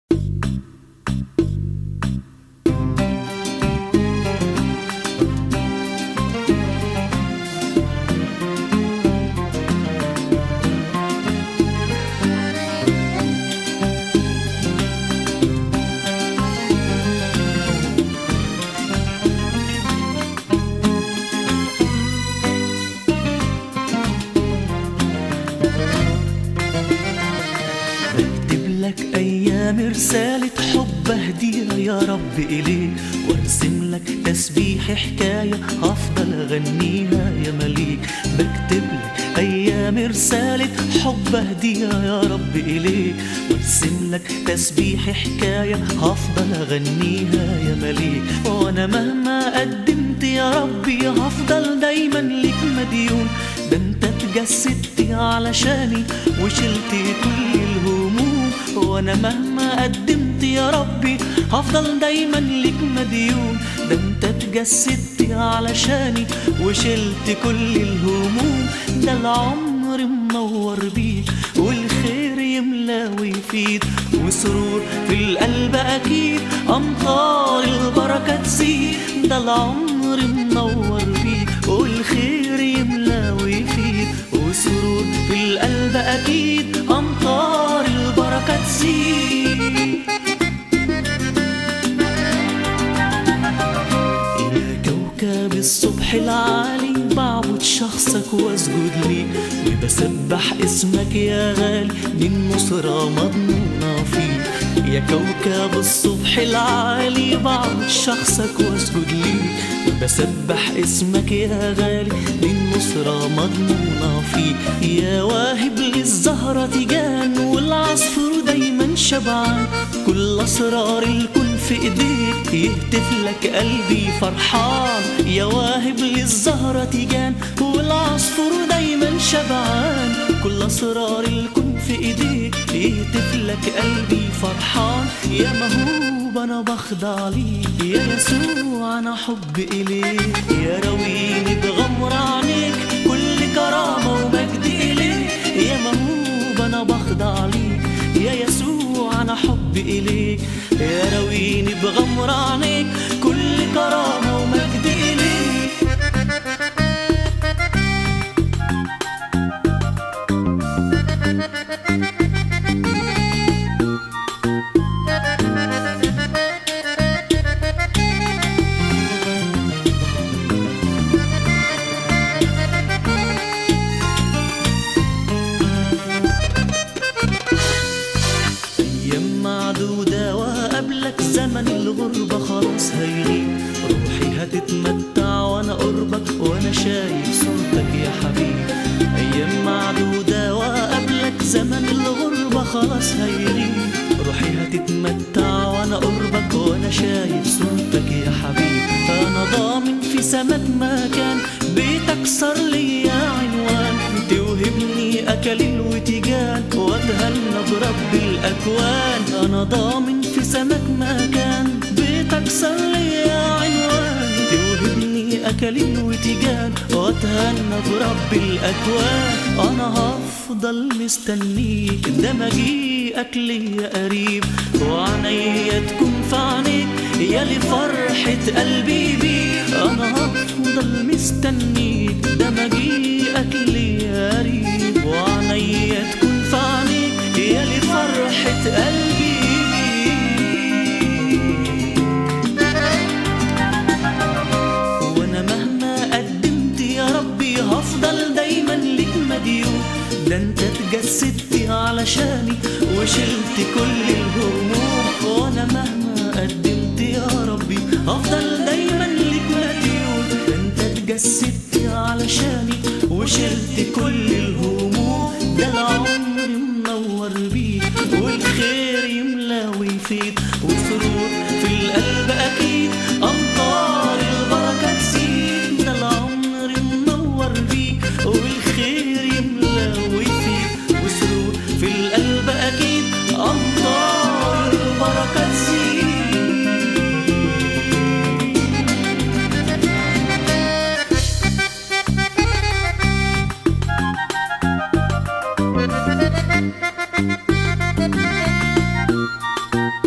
رسالة حب هديها يا رب إليك وارسم لك تسبيح حكاية هفضل أغنيها يا مليك بكتب لك أيام رسالة حب هديها يا رب إليك وارسم لك تسبيح حكاية هفضل أغنيها يا مليك وأنا مهما قدمت يا ربي هفضل دايما ليك مديون ده انت اتجسدت علشاني وشلت كل الهموم وانا مهما قدمت يا ربي هفضل دايما ليك مديون ده انت اتجسدت علشاني وشلت كل الهموم ده العمر منور بيك والخير يملى ويفيد وسرور في القلب اكيد امطار البركه تزيد ده العمر منور بيك والخير يملى ويفيد وسرور في القلب اكيد امطار البركه تزيد يا كوكب الصبح العالي بعبد شخصك واسجد ليك وبسبح اسمك يا غالي من نصرة مضمونة فيك يا كوكب الصبح العالي بعبد شخصك واسجد ليك وبسبح اسمك يا غالي من نصرة مضمونة فيك يا واهب للزهرة تيجان والعصفور دايما شبعان كل أسرار الكون في ايديك يهتف لك قلبي فرحان يا واهب للزهرة تيجان والعصفور دايما شبعان كل أسرار الكون في ايديك يهتف لك قلبي فرحان يا مهوب أنا بخضع ليك يا يسوع أنا حب إليك يا رويني بغمر عينيك كل كرامة ومجد إليك يا مهوب أنا بخضع ليك يا يسوع أنا حب إليك يا رويني بغمر عينيك كل كرامة ومجد إليك أيام معدودة وقبلك زمن الغربة خلاص هيغيب روحي هتتمتع وأنا قربك وأنا شايف صورتك يا حبيبي أيام معدودة وقبلك زمن الغربة خلاص هيغيب روحي هتتمتع وأنا قربك وأنا شايف صورتك يا حبيبي أنا ضامن في سماك مكان بيتك صار ليا عنوان توهبني أكل وتيجان وأتهنى برب الأكوان أنا ضامن في سماك مكان بيتك صار ليا عنوان توهبني أكل وتيجان وأتهنى برب الأكوان أنا هفضل مستنيك ده مجيئك ليا قريب وعنيا تكون في عينيك يا لفرحة قلبي بيك أنا هفضل مستنيك ده مجيئك ليا قريب وعنيا تكون في عينيك يا لفرحة قلبي وانا مهما قدمت يا ربي هفضل دايما ليك مديون ده انت اتجسدت علشاني وشلت كل الهموم وانا مهما قدمت يا ربي هفضل دايما ليك مديون ده انت اتجسدت علشاني وشلت كل الهموم ده العمر منور بيك والخير يملى ويفيد وسرور في القلب اكيد امطار البركه تزيد ده العمر منور بيك والخير يملى ويفيد وسرور في القلب اكيد امطار البركه تزيد العالي